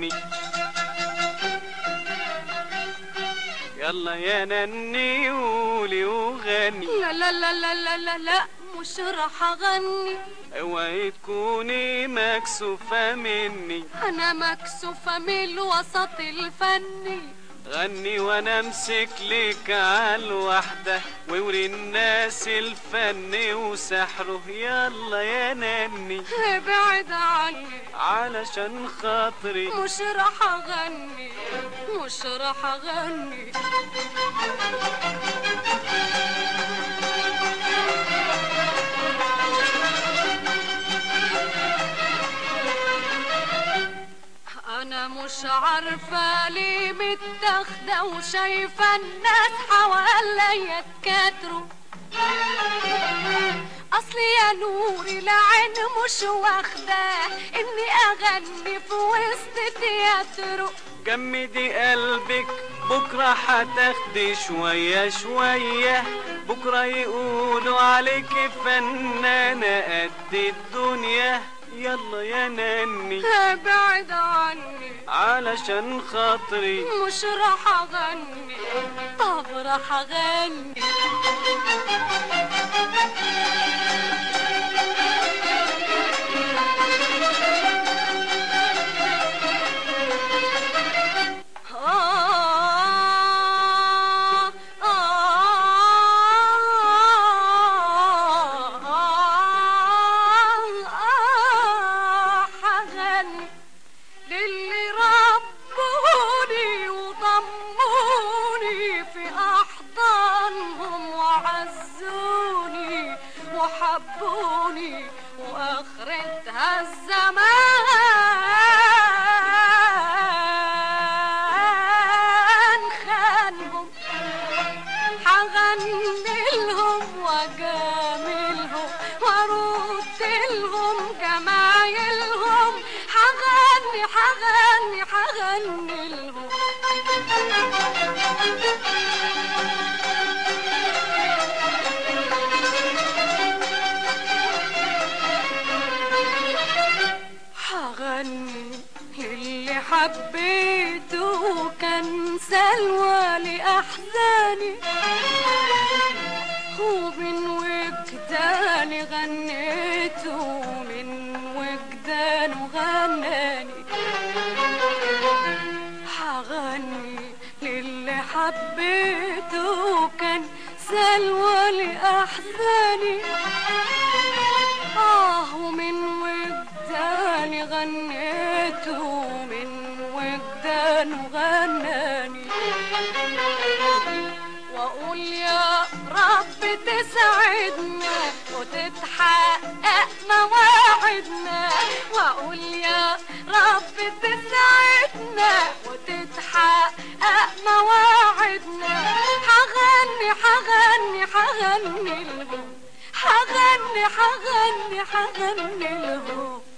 يلا يا نني قولي وغني لا لا لا لا لا لا لا مش راح اغني اوعي تكوني مكسوفة مني انا مكسوفة من الوسط الفني غني وانا امسك لك عالوحدة ووري الناس الفن وسحره يلا يا نني ابعد عني علشان خاطري مش راح اغني مش راح اغني انا مش عارفه ليه متاخده وشايفه الناس حواليا اتكاتروا اصلي يا نوري العين مش واخده اني اغني في وسط تياترو جمدي قلبك بكرة هتاخدي شوية شوية بكرة يقولوا عليك فنانة قد الدنيا يلا يا نني ابعد عني علشان خاطري مش راح اغني طب راح اغني آه آه حغني للي ربوني وضموني في أحضانهم وعزوني وحبوني وآخرتها الزمان خانهم حغني لهم وجاملهم وارد لهم جمايلهم حغني حغني حغني لهم حغني للي حبيته كان سلوى لأحزاني ومن وجداني غنيته من وجدانه غناني حغني للي حبيته كان سلوى لأحزاني آه ومن وجداني غنيته من وجدانه غناني واقول يا رب تسعدنا وتتحقق مواعيدنا واقول يا رب تسعدنا وتتحقق مواعيدنا حغني حغني حغني لهم حغني حغني حغني لهم